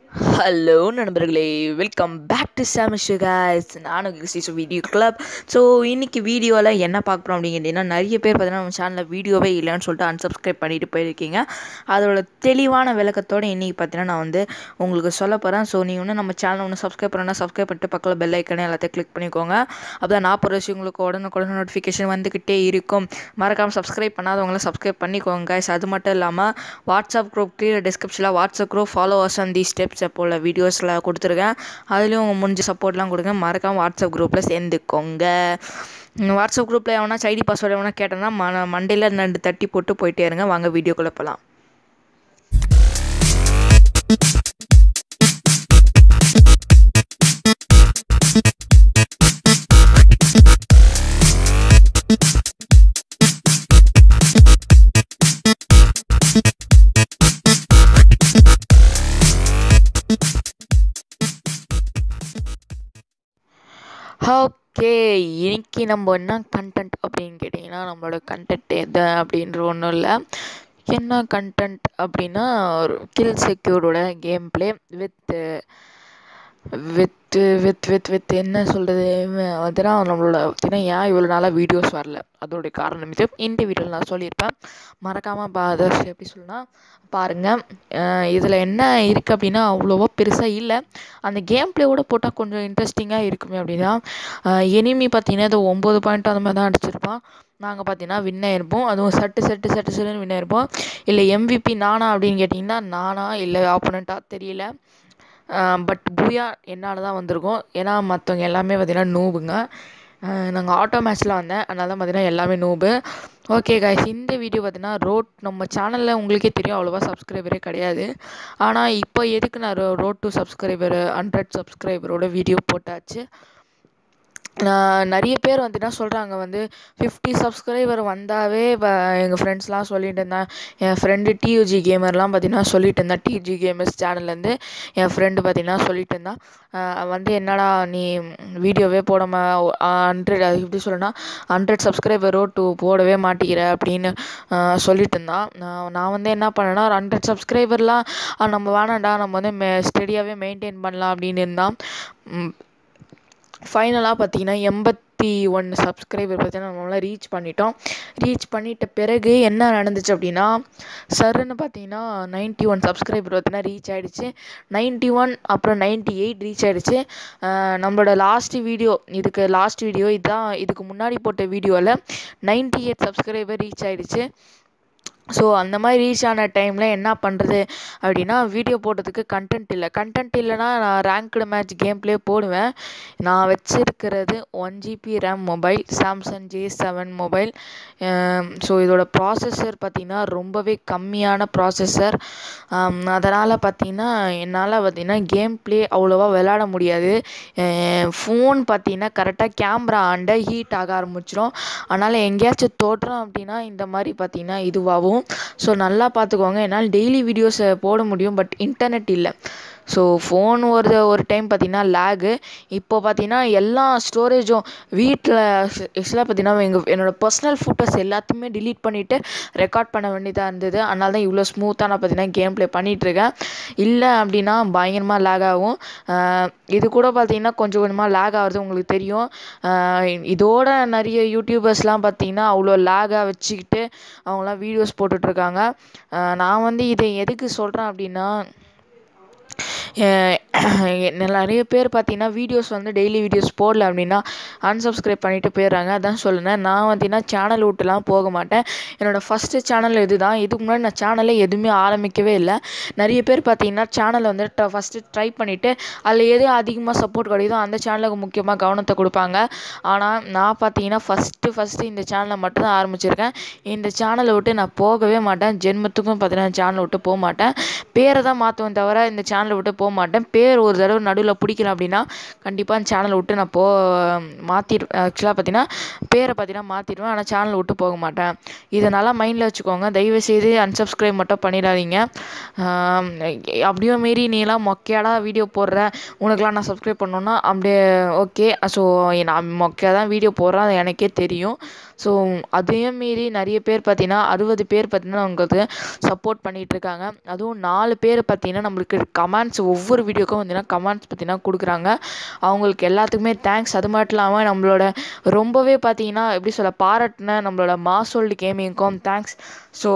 hello நண்பர்களே welcome back to சாமிஷு guys நானும் கிறிஸ்டிஸ் வீடியோ கிளப் ஸோ இன்னைக்கு வீடியோவில் என்ன பார்க்குறோம் அப்படிங்கிறீங்கன்னா நிறைய பேர் பார்த்தீங்கன்னா நம்ம சேனலில் வீடியோவே இல்லைன்னு சொல்லிட்டு unsubscribe பண்ணிட்டு போயிருக்கீங்க அதோட தெளிவான விளக்கத்தோடு இன்றைக்கி பார்த்தீங்கன்னா நான் வந்து உங்களுக்கு சொல்ல போகிறேன் ஸோ நீங்கள் வந்து நம்ம சேனலை ஒன்று சப்ஸ்கிரைப் பண்ணால் சப்ஸ்கிரைப் பண்ணிட்டு பக்கத்தில் பெல் ஐக்கனே எல்லாத்தையும் கிளிக் பண்ணிக்கோங்க அப்போ தான் நான் போகிற விஷயம் உங்களுக்கு உடனுக்குடன் நோட்டிஃபிகேஷன் வந்துக்கிட்டே இருக்கும் மறக்காமல் சப்ஸ்கிரைப் பண்ணாதவங்கள சப்ஸ்கிரைப் பண்ணிக்கோங்க guys அது மட்டும் இல்லாமல் வாட்ஸ்அப் குரூப் கீழே டிஸ்கிரிப்ஷனில் WhatsApp group followers and the steps போல் வீடியோஸில் கொடுத்துருக்கேன் அதுலேயும் உங்கள் முடிஞ்ச சப்போர்ட்லாம் கொடுங்க மறக்காமல் வாட்ஸ்அப் குரூப்பில் சேர்ந்துக்கோங்க உம், வாட்ஸ்அப் குரூப்பில் எவனா ஐடி பாஸ்வேர்டு எவனா கேட்டேன்னா ம மண்டையில் ரெண்டு தட்டி போட்டு போயிட்டே இருங்க வாங்க வீடியோக்குள்ளே போகலாம் ஓகே இன்னைக்கு நம்ம என்ன கண்டென்ட் அப்படின்னு கேட்டிங்கன்னா நம்மளோட கண்டென்ட் எது அப்படின்ற ஒன்றும் இல்லை என்ன கண்டென்ட் அப்படின்னா ஒரு கில் செக்யூரோட game play with with with with with என்ன சொல்கிறது அதெல்லாம் நம்மளோட பார்த்தீங்கன்னா ஏன் இவ்வளோ நாளாக வீடியோஸ் வரல அதோடைய காரணம் இது இந்த வீடியோவில் நான் சொல்லியிருப்பேன் மறக்காமல் பா அதை எப்படி சொல்லணும்னா பாருங்கள் இதில் என்ன இருக்குது அப்படின்னா அவ்வளோவா பெருசாக இல்லை அந்த கேம் ப்ளேவோட போட்டால் கொஞ்சம் இன்ட்ரெஸ்டிங்காக இருக்குமே அப்படின்னா எனிமி பார்த்தீங்கன்னா இது ஒம்பது பாயிண்ட் அந்த மாதிரி தான் அடிச்சிருப்பான் நாங்கள் பார்த்தீங்கன்னா வின் ஆயிருப்போம் அதுவும் சட்டு சட்டு சட்டு சட்டுன்னு வின் ஆயிருப்போம் இல்லை எம்விபி நானா அப்படின்னு கேட்டிங்கன்னா நானா இல்லை ஆப்போனண்ட்டாக தெரியல பட் பூயா என்னால் தான் வந்திருக்கோம் ஏன்னா மற்றவங்க எல்லாமே பார்த்தீங்கன்னா நூபுங்க நாங்கள் ஆட்டோ மேட்ச்சில் வந்தேன் அதனால தான் பார்த்தீங்கன்னா எல்லாமே நூபு ஓகே guys இந்த வீடியோ பார்த்தீங்கன்னா ரோட் நம்ம சேனலில் உங்களுக்கே தெரியும் அவ்வளோவா சப்ஸ்கிரைபரே கிடையாது ஆனால் இப்போ எதுக்கு நான் ரோட் டு சப்ஸ்கிரைபர் ஹண்ட்ரட் சப்ஸ்கிரைபரோட வீடியோ போட்டாச்சு நான் நிறைய பேர் வந்து என்ன சொல்கிறாங்க வந்து ஃபிஃப்டி சப்ஸ்கிரைபர் வந்தாவே இப்போ எங்கள் ஃப்ரெண்ட்ஸ்லாம் சொல்லிட்டு இருந்தேன் என் ஃப்ரெண்டு டியூஜி கேமர்லாம் பார்த்தீங்கன்னா சொல்லிட்டு இருந்தேன் டியூஜி கேமர்ஸ் சேனல்லேருந்து என் ஃப்ரெண்டு பார்த்தீங்கன்னா சொல்லிட்டு இருந்தான் ஆஹ் வந்து என்னடா நீ வீடியோவே போடாம ஹண்ட்ரட் அது எப்படி சொல்லணும்னா ஹண்ட்ரட் சப்ஸ்கிரைபர் ரோட் டு போடவே மாட்டேங்கிற அப்படின்னு ஆஹ் சொல்லிட்டு இருந்தான் நான் நான் வந்து என்ன பண்ணேன்னா ஒரு ஹண்ட்ரட் சப்ஸ்கிரைபர்லாம் நம்ம வேணாம்டா நம்ம வந்து மெ ஸ்டெடியாகவே மெயின்டைன் பண்ணலாம் அப்படின்னு இருந்தான் உம், ஃபைனலாக பார்த்தீங்கன்னா எண்பத்தி ஒன்று சப்ஸ்கிரைபர் பார்த்தீங்கன்னா நம்மளால் ரீச் பண்ணிட்டோம் ரீச் பண்ணிட்ட பிறகு என்ன நடந்துச்சு அப்படின்னா சருன்னு பார்த்தீங்கன்னா நைன்ட்டி ஒன் சப்ஸ்கிரைபர் பார்த்தீங்கன்னா ரீச் ஆகிடுச்சு நைன்ட்டி ஒன் அப்புறம் நைன்ட்டி எயிட் ரீச் ஆகிடுச்சு நம்மளோட லாஸ்ட் வீடியோ இதுக்கு லாஸ்ட் வீடியோ இதுதான் இதுக்கு முன்னாடி போட்ட வீடியோவில் நைன்ட்டி எயிட் சப்ஸ்கிரைபர் ரீச் ஆகிடுச்சு ஸோ அந்த மாதிரி ரீச் ஆன டைமில் என்ன பண்ணுறது அப்படின்னா வீடியோ போடுறதுக்கு கண்டென்ட் இல்லை கண்டென்ட் இல்லைன்னா நான் ரேங்க்டு மேட்ச் கேம் ப்ளே போடுவேன் நான் வச்சிருக்கிறது one GB RAM mobile Samsung J seven mobile so இதோட ப்ராசஸர் பார்த்திங்கன்னா ரொம்பவே கம்மியான ப்ராசஸர் அதனால் பார்த்திங்கன்னா என்னால் பார்த்திங்கன்னா கேம் ப்ளே அவ்வளோவா விளாட முடியாது ஃபோன் பார்த்திங்கன்னா கரெக்டாக கேமரா ஆண்ட ஹீட் ஆக ஆரம்பிச்சிடும் அதனால் எங்கேயாச்சும் தோட்டுறோம் அப்படின்னா இந்த மாதிரி பார்த்திங்கன்னா இதுவாகும் ஸோ நல்லா பார்த்துக்கோங்க என்னால் டெய்லி வீடியோஸை போட முடியும் பட் இன்டர்நெட் இல்லை ஸோ ஃபோன் ஒரு ஒரு டைம் பார்த்தீங்கன்னா லேகு இப்போ பார்த்தீங்கன்னா எல்லா ஸ்டோரேஜும் வீட்டில் ஆக்சுவலாக பார்த்தீங்கன்னா எங்கள் என்னோடய பர்சனல் ஃபோட்டோஸ் எல்லாத்தையுமே delete பண்ணிவிட்டு ரெக்கார்ட் பண்ண வேண்டியதாக இருந்தது அதனால தான் இவ்வளோ ஸ்மூத்தாக நான் பார்த்தீங்கன்னா கேம் ப்ளே பண்ணிகிட்ருக்கேன் இல்லை அப்படின்னா பயங்கரமாக லேக் ஆகும் ஆஹ் இது கூட பார்த்தீங்கன்னா கொஞ்சம் கொஞ்சமாக லேக் ஆகுறது உங்களுக்கு தெரியும் ஆஹ் இதோட நிறைய யூடியூபர்ஸ்லாம் பார்த்தீங்கன்னா அவ்வளோ லேகாக வச்சுக்கிட்டு அவங்களாம் வீடியோஸ் போட்டுட்ருக்காங்க நான் வந்து இதை எதுக்கு சொல்கிறேன் அப்படின்னா அஹ் நிறைய பேர் பார்த்தீங்கன்னா வீடியோஸ் வந்து டெய்லி வீடியோஸ் போடல அப்படின்னா unsubscribe பண்ணிட்டு போயிடுறாங்க அதான் சொல்லுனேன் நான் பார்த்தீங்கன்னா சேனல் விட்டுலாம் போக மாட்டேன் என்னோடய ஃபஸ்ட்டு சேனல் இது தான் இதுக்கு முன்னாடி நான் சேனலே எதுவுமே ஆரம்பிக்கவே இல்லை நிறைய பேர் பார்த்தீங்கன்னா சேனலை வந்து ஃபஸ்ட்டு ட்ரை பண்ணிவிட்டு அதில் எது அதிகமாக சப்போர்ட் கிடைக்குதோ அந்த சேனலுக்கு முக்கியமாக கவனத்தை கொடுப்பாங்க ஆனால் நான் பார்த்தீங்கன்னா ஃபஸ்ட்டு ஃபஸ்ட்டு இந்த சேனலை மட்டும் தான் ஆரம்பிச்சிருக்கேன் இந்த சேனலை விட்டு நான் போகவே மாட்டேன் ஜென்மத்துக்கும் பார்த்தீங்கன்னா சேனலை விட்டு போக மாட்டேன் பேரை தான் மாற்றுவேன் தவிர இந்த சேனலை விட்டு போக மாட்டேன் பேர் ஒரு தடவை நடுவில் பிடிக்கல அப்படின்னா கண்டிப்பாக அந்த சேனலை விட்டு நான் போ மாற்றிடு ஆக்சுவலாக பார்த்தீங்கன்னா பேரை பார்த்தீங்கன்னா மாற்றிடுவேன் ஆனால் சேனலை விட்டு போக மாட்டேன் இதை நல்லா மைண்டில் வச்சுக்கோங்க தயவு செய்து unsubscribe மட்டும் பண்ணிடாதீங்க ஆம், அப்படியும் மீறி நீலாம் மொக்கையாடா வீடியோ போடுற உனக்கெலாம் நான் சப்ஸ்கிரைப் பண்ணணுன்னா அப்படியே ஓகே ஸோ நான் மொக்கையாக தான் வீடியோ போடுறேன் அது எனக்கே தெரியும் ஸோ அதையும் மீறி நிறைய பேர் பார்த்தீங்கன்னா அறுபது பேர் பார்த்தீங்கன்னா உங்களுக்கு சப்போர்ட் பண்ணிகிட்ருக்காங்க அதுவும் நாலு பேர் பார்த்தீங்கன்னா நம்மளுக்கு கமெண்ட்ஸ் ஒவ்வொரு வீடியோக்கும் பார்த்தீங்கன்னா கமெண்ட்ஸ் பார்த்தீங்கன்னா கொடுக்குறாங்க அவங்களுக்கு எல்லாத்துக்குமே தேங்க்ஸ் அது மட்டும் இல்லாமல் நம்மளோட ரொம்பவே பார்த்தீங்கன்னா எப்படி சொல்ல பாராட்டின நம்மளோட மாசோல்டு கேமிங்க்கும் தேங்க்ஸ் ஸோ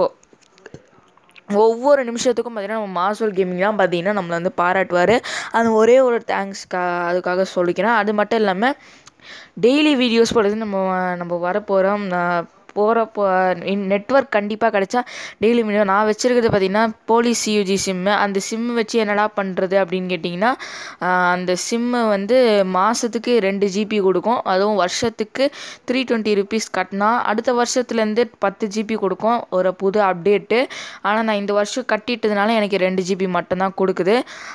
ஒவ்வொரு நிமிஷத்துக்கும் பார்த்தீங்கன்னா நம்ம மாசோல் கேமிங் தான் பார்த்தீங்கன்னா நம்மளை வந்து பாராட்டுவார் அது ஒரே ஒரு தேங்க்ஸ்க்கா அதுக்காக சொல்லிக்கிறேன் அது மட்டும் இல்லாமல் டெய்லி வீடியோஸ் போடுறது நம்ம நம்ம வரப்போகிறோம் போகிறப்போ நெட்ஒர்க் கண்டிப்பாக கிடச்சா டெய்லி வீடியோ நான் வச்சுருக்கிறது பார்த்தீங்கன்னா போலீஸ் சியூஜி சிம்மு அந்த சிம்மு வச்சு என்னடா பண்ணுறது அப்படின்னு கேட்டிங்கன்னா அந்த சிம்மு வந்து மாதத்துக்கு ரெண்டு ஜிபி கொடுக்கும் அதுவும் வருஷத்துக்கு த்ரீ டுவெண்ட்டி ருபீஸ் கட்டினா அடுத்த வருஷத்துலேருந்து பத்து ஜிபி கொடுக்கும் ஒரு புது அப்டேட்டு ஆனால் நான் இந்த வருஷம் கட்டிட்டதுனால எனக்கு ரெண்டு ஜிபி மட்டும்தான் கொடுக்குது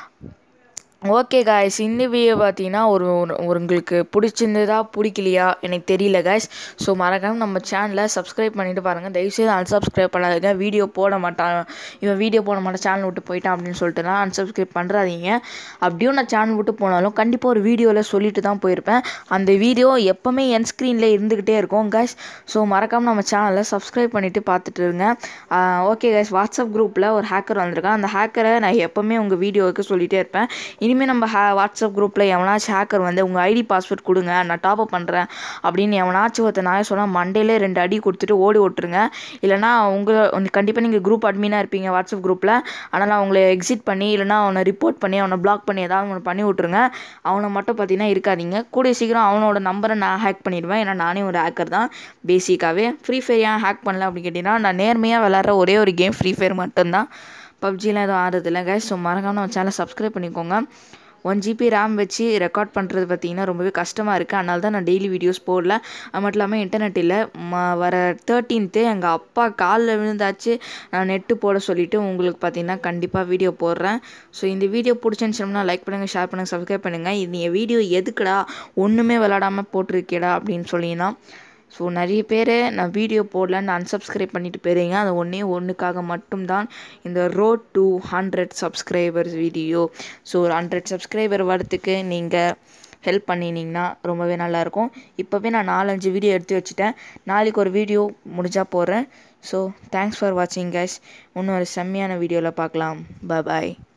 ஓகே காய்ஸ் இந்த வீடியோ பார்த்தீங்கன்னா ஒரு ஒரு- உங்களுக்கு பிடிச்சிருந்ததா பிடிக்கலையா எனக்கு தெரியல காய்ஸ் ஸோ மறக்காம நம்ம சேனலை சப்ஸ்கிரைப் பண்ணிட்டு பாருங்கள் தயவுசெய்து unsubscribe பண்ணாதீங்க வீடியோ போட மாட்டான் இவன் வீடியோ போட மாட்டான் சேனல் விட்டு போயிட்டான் அப்படின்னு சொல்லிட்டுலாம் unsubscribe பண்ணுறாதீங்க அப்படியும் நான் சேனல் விட்டு போனாலும் கண்டிப்பாக ஒரு வீடியோவில் சொல்லிட்டு தான் போயிருப்பேன் அந்த வீடியோ எப்போவுமே என் ஸ்க்ரீனில் இருந்துக்கிட்டே இருக்கும் காய்ஸ் ஸோ மறக்காமல் நம்ம சேனலை சப்ஸ்கிரைப் பண்ணிவிட்டு பார்த்துட்டு இருங்க ஓகே காய்ஸ் வாட்ஸ்அப் குரூப்பில் ஒரு ஹேக்கர் வந்திருக்கான் அந்த ஹேக்கரை நான் எப்போவுமே உங்கள் வீடியோவுக்கு சொல்லிகிட்டே இருப்பேன் இனிமேல் நம்ம ஹே வாட்ஸ்அப் குரூப்பில் எவனாச்சும் ஹேக்கர் வந்து உங்கள் ஐடி பாஸ்வேர்ட் கொடுங்க நான் டாப் அப் பண்ணுறேன் அப்படின்னு எவனாச்சும் ஒருத்தன் நான் சொன்னால் மண்டேலே ரெண்டு அடி கொடுத்துட்டு ஓடி விட்டுருங்க இல்லைனா உங்கள் கண்டிப்பாக நீங்கள் குரூப் அட்மினாக இருப்பீங்க வாட்ஸ்அப் குரூப்பில் அதனால் அவங்கள எக்ஸிட் பண்ணி இல்லைனா அவனை ரிப்போர்ட் பண்ணி அவனை பிளாக் பண்ணி ஏதாவது ஒன்று பண்ணி விட்ருங்க அவனை மட்டும் பார்த்தீங்கன்னா இருக்காதீங்க கூடிய சீக்கிரம் அவனோட நம்பரை நான் ஹேக் பண்ணிடுவேன் ஏன்னா நானே ஒரு ஹேக்கர் தான் பேசிக்காகவே ஃப்ரீ ஃபயர் ஏன் ஹேக் பண்ணல அப்படின்னு கேட்டிங்கன்னா நான் நேர்மையாக விளாட்ற ஒரே ஒரு கேம் ஃப்ரீ ஃபயர் மட்டும்தான் பப்ஜிலாம் எதுவும் ஆடுறதில்ல கைஸ் ஸோ மறக்காம நம்ம சேனலை சப்ஸ்கிரைப் பண்ணிக்கோங்க ஒன் ஜிபி ரேம் வச்சு ரெக்கார்ட் பண்ணுறது பார்த்தீங்கன்னா ரொம்பவே கஷ்டமாக இருக்குது அதனால தான் நான் டெய்லி வீடியோஸ் போடல அது மட்டும் இல்லாமல் இன்டர்நெட் இல்லை ம வர தேர்ட்டீன்த்து எங்கள் அப்பா காலில் விழுந்தாச்சு நான் நெட்டு போட சொல்லிவிட்டு உங்களுக்கு பார்த்தீங்கன்னா கண்டிப்பாக வீடியோ போடுறேன் ஸோ இந்த வீடியோ பிடிச்சிருந்துச்சுன்னா லைக் பண்ணுங்கள் ஷேர் பண்ணுங்கள் சப்ஸ்கிரைப் பண்ணுங்கள் இது என் வீடியோ எதுக்குடா ஒன்றுமே விளாடாமல் போட்டிருக்கேடா அப்படின்னு சொல்லினா ஸோ நிறைய பேர் நான் வீடியோ போடலன்னு unsubscribe பண்ணிட்டு போயிருங்க அது ஒன்றே ஒன்றுக்காக மட்டும்தான் இந்த road to hundred subscribers video so ஒரு ஹண்ட்ரட் சப்ஸ்கிரைபர் வரத்துக்கு நீங்கள் ஹெல்ப் பண்ணினீங்கன்னா ரொம்பவே நல்லாயிருக்கும் இப்போவே நான் நாலஞ்சு வீடியோ எடுத்து வச்சுட்டேன் நாளைக்கு ஒரு வீடியோ முடிஞ்சால் போடுறேன் ஸோ தேங்க்ஸ் ஃபார் வாட்சிங் கைஸ் இன்னும் ஒரு செம்மையான வீடியோவில் பார்க்கலாம் பாய்